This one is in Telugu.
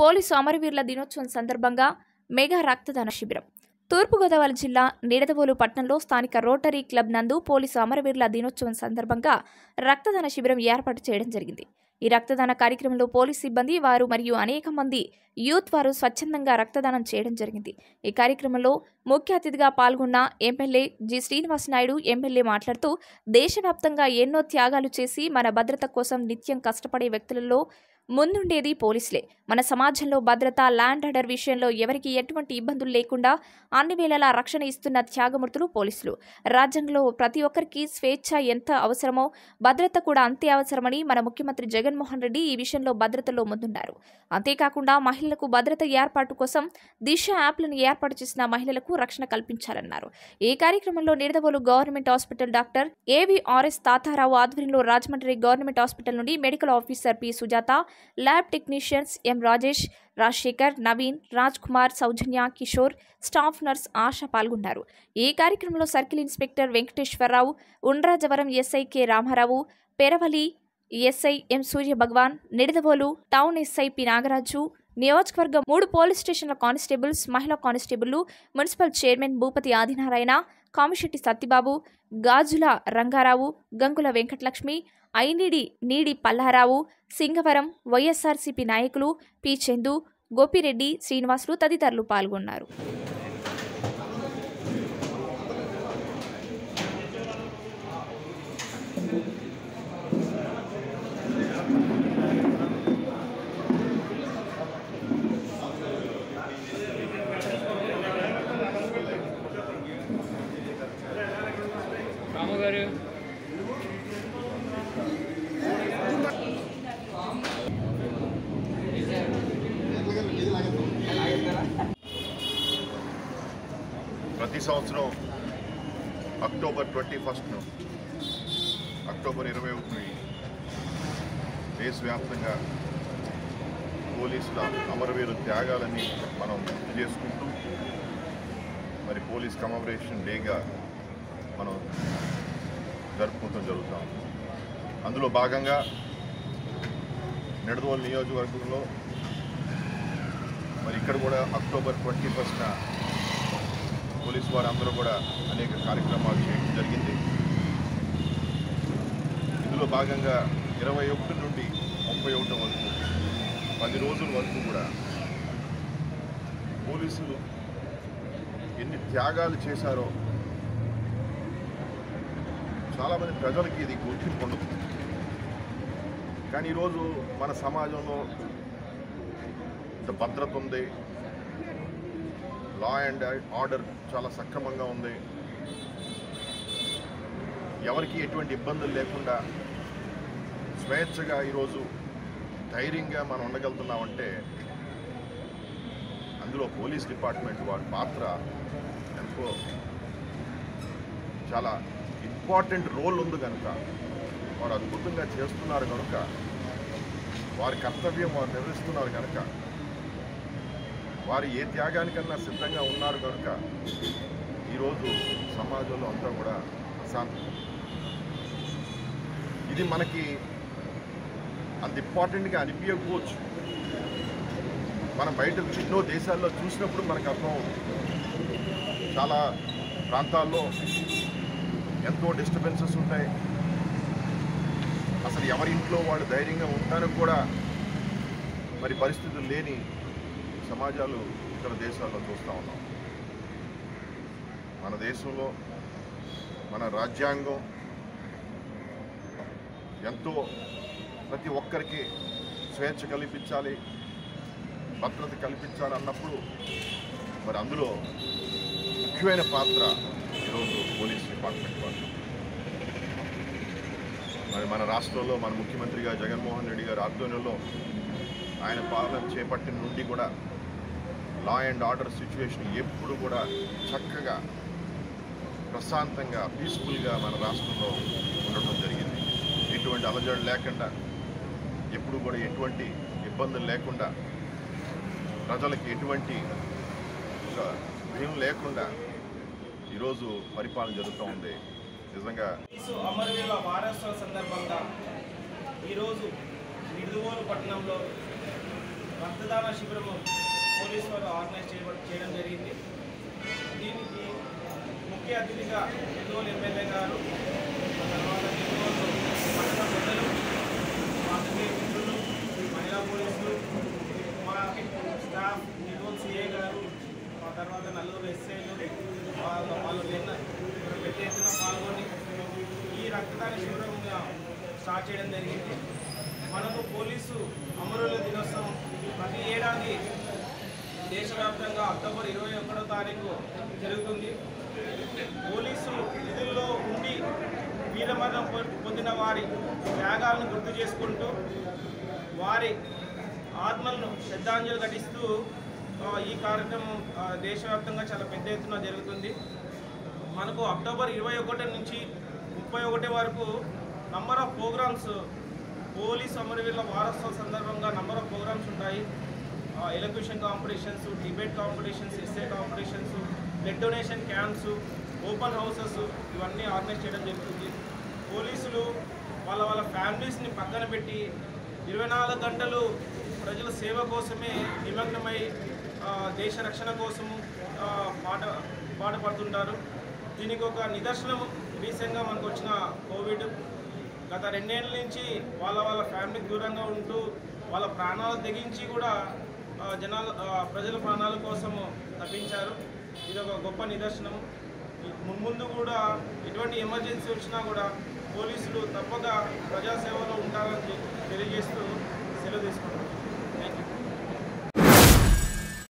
పోలీసు అమరవీరుల దినోత్సవం సందర్భంగా మెగా రక్తదాన శిబిరం తూర్పుగోదావరి జిల్లా నిడదవోలు పట్టణంలో స్థానిక రోటరీ క్లబ్ నందు పోలీసు అమరవీరుల దినోత్సవం సందర్భంగా రక్తదాన శిబిరం ఏర్పాటు చేయడం జరిగింది ఈ రక్తదాన కార్యక్రమంలో పోలీస్ సిబ్బంది వారు మరియు అనేక మంది యూత్ వారు స్వచ్ఛందంగా రక్తదానం చేయడం జరిగింది ఈ కార్యక్రమంలో ముఖ్య అతిథిగా పాల్గొన్న MLA G Srinivas Naidu MLA మాట్లాడుతూ దేశవ్యాప్తంగా ఎన్నో త్యాగాలు చేసి మన భద్రత కోసం నిత్యం కష్టపడే వ్యక్తులలో ముందుండేది పోలీసులే మన సమాజంలో భద్రత ల్యాండ్ ఆర్డర్ విషయంలో ఎవరికి ఎటువంటి ఇబ్బందులు లేకుండా అన్ని వేళలా రక్షణ ఇస్తున్న త్యాగమూర్తులు పోలీసులు రాజ్యాంగంలో ప్రతి ఒక్కరికి స్వేచ్ఛ ఎంత అవసరమో భద్రత కూడా అంతే అవసరమని మన ముఖ్యమంత్రి జగన్మోహన్ రెడ్డి ఈ విషయంలో భద్రతలో ముందున్నారు అంతేకాకుండా మహిళలకు భద్రత ఏర్పాటు కోసం దిశ యాప్లను ఏర్పాటు చేసిన మహిళలకు రక్షణ కల్పించాలన్నారు ఈ కార్యక్రమంలో Nidadavolu government hospital doctor AVRS Tatarao ఆధ్వర్యంలో రాజమండ్రి గవర్నమెంట్ హాస్పిటల్ నుండి medical officer P Sujatha lab technicians M Rajesh Rajasekhar Naveen Raj Kumar Soujanya Kishore staff nurse ASHA పాల్గొన్నారు ఈ కార్యక్రమంలో circle inspector Venkateswararao Undrajavaram SI K Ramarao Peravali SI M Surya Bhagavan Nidadavolu town SI P Nagaraju నియోజకవర్గం మూడు పోలీస్ స్టేషన్ల కానిస్టేబుల్స్ మహిళా కానిస్టేబుల్లు municipal chairman Bhupathi Adinarayana Kamisetti Satyababu Gajula Rangarao Gangula Venkatalakshmi ఐనిడి నీడి Pallarao Singavaram YSRCP నాయకులు పి చందు గోపిరెడ్డి శ్రీనివాసులు తదితరులు పాల్గొన్నారు రాముగారు ప్రతి సంవత్సరం అక్టోబర్ ట్వంటీ ఫస్ట్ను అక్టోబర్ ఇరవై ఒకటిని దేశవ్యాప్తంగా పోలీసుల అమరవీరు త్యాగాలని మనం గుర్తు చేసుకుంటూ మరి పోలీస్ కమమరేషన్ డేగా మనం జరుపుకుంటాం జరుగుతాం అందులో భాగంగా నిడదవోలు నియోజకవర్గంలో మరి ఇక్కడ కూడా అక్టోబర్ ట్వంటీ ఫస్ట్న పోలీసు వారందరూ కూడా అనేక కార్యక్రమాలు చేయడం జరిగింది ఇందులో భాగంగా ఇరవై ఒకటి నుండి ముప్పై ఒకటి వరకు పది రోజుల వరకు కూడా పోలీసులు ఎన్ని త్యాగాలు చేశారో చాలామంది ప్రజలకి ఇది గుర్తింపు ఉండదు కానీ ఈరోజు మన సమాజంలో ఇంత భద్రత ఉంది లా అండ్ ఆర్డర్ చాలా సక్రమంగా ఉంది ఎవరికి ఎటువంటి ఇబ్బందులు లేకుండా స్వేచ్ఛగా ఈరోజు ధైర్యంగా మనం ఉండగలుగుతున్నామంటే అందులో పోలీస్ డిపార్ట్మెంట్ వారి పాత్ర ఎంతో చాలా ఇంపార్టెంట్ రోల్ ఉంది కనుక వారు అద్భుతంగా చేస్తున్నారు కనుక వారి కర్తవ్యం వారు నిర్వహిస్తున్నారు కనుక వారు ఏ త్యాగానికన్నా సిద్ధంగా ఉన్నారు కనుక ఈరోజు సమాజంలో అంతా కూడా ప్రశాంతం ఇది మనకి అంత ఇంపార్టెంట్గా అనిపించకపోవచ్చు మనం బయట ఎన్నో దేశాల్లో చూసినప్పుడు మనకు అర్థం అవుతుంది చాలా ప్రాంతాల్లో ఎంతో డిస్టర్బెన్సెస్ ఉంటాయి అసలు ఎవరి ఇంట్లో వాళ్ళు ధైర్యంగా ఉండడానికి కూడా మరి పరిస్థితులు లేని సమాజాలు ఇతర దేశాల్లో చూస్తూ ఉన్నాం మన దేశంలో మన రాజ్యాంగం ఎంతో ప్రతి ఒక్కరికి స్వేచ్ఛ కల్పించాలి భద్రత కల్పించాలి అన్నప్పుడు మరి అందులో ముఖ్యమైన పాత్ర ఈరోజు పోలీస్ డిపార్ట్మెంట్ వాళ్ళు మరి మన రాష్ట్రంలో మన ముఖ్యమంత్రిగా జగన్మోహన్ రెడ్డి గారి ఆధ్వర్యంలో ఆయన పాలన చేపట్టిన నుండి కూడా లా అండ్ ఆర్డర్ సిచ్యువేషన్ ఎప్పుడు కూడా చక్కగా ప్రశాంతంగా పీస్ఫుల్గా మన రాష్ట్రంలో ఉండటం జరిగింది ఎటువంటి అలజడి లేకుండా ఎప్పుడు కూడా ఎటువంటి ఇబ్బందులు లేకుండా ప్రజలకి ఎటువంటి ఒక భయం లేకుండా ఈరోజు పరిపాలన జరుగుతూ ఉంది నిజంగా పోలీసు అమరవీరుల వారోత్సవం సందర్భంగా ఈరోజు నిడుదవోలు పట్టణంలో రక్తదాన శిబిరము పోలీసు వారు ఆర్గనైజ్ చేయబ చేయడం జరిగింది దీనికి ముఖ్య అతిథిగా నెల్లూరు ఎమ్మెల్యే గారు ఆ తర్వాత నెల్లూరు పట్టణ ప్రజలు పాత్రికేయ మిత్రులు మహిళా పోలీసులు మా స్టాఫ్ నెల్లూరు సిఏ గారు ఆ తర్వాత నలుగురు ఎస్ఐలు వాళ్ళు వాళ్ళు నిన్న పెద్ద ఎత్తున పాల్గొని ఈ రక్తదాన శిబిరం స్టార్ట్ చేయడం జరిగింది మనకు పోలీసు అమరుల దినోత్సవం ప్రతి ఏడాది దేశవ్యాప్తంగా అక్టోబర్ ఇరవై ఒకటో తారీఖు జరుగుతుంది పోలీసు విధుల్లో ఉండి వీరమరణం పొ- పొందిన వారి త్యాగాలను గుర్తు చేసుకుంటూ వారి ఆత్మలను శ్రద్ధాంజలి ఘటిస్తూ ఆ, ఈ కార్యక్రమం ఆ, దేశవ్యాప్తంగా చాలా పెద్ద ఎత్తున జరుగుతుంది మనకు అక్టోబర్ ఇరవై ఒకటి నుంచి ముప్పై ఒకటి వరకు నంబర్ ఆఫ్ ప్రోగ్రామ్స్ పోలీస్ అమరవీరుల వారోత్సవం సందర్భంగా నంబర్ ఆఫ్ ప్రోగ్రామ్స్ ఉంటాయి elocution competitions debate competitions essay competitions blood donation camps open houses ఇవన్నీ ఆర్గనైజ్ చేయడం జరుగుతుంది పోలీసులు వాళ్ళ వాళ్ళ ఫ్యామిలీస్ని పక్కన పెట్టి ఇరవై నాలుగు గంటలు ప్రజల సేవ కోసమే నిమగ్నమై ఆ, దేశ రక్షణ కోసము ఆ, పాట పాటుపడుతుంటారు దీనికి ఒక నిదర్శనం రీసెంట్గా మనకు వచ్చిన కోవిడ్ గత రెండేళ్ళ నుంచి వాళ్ళ వాళ్ళ ఫ్యామిలీకి దూరంగా ఉంటూ వాళ్ళ ప్రాణాలు తెగించి కూడా ఆ, జనాల ఆ, ప్రజల ప్రాణాల కోసం తప్పించారు ఇది ఒక గొప్ప నిదర్శనం ఈ మున్ముందు కూడా ఎటువంటి ఎమర్జెన్సీ వచ్చినా కూడా పోలీసులు తప్పక ప్రజాసేవలో ఉంటారని తెలియజేస్తూ సెలవు తీసుకుంటారు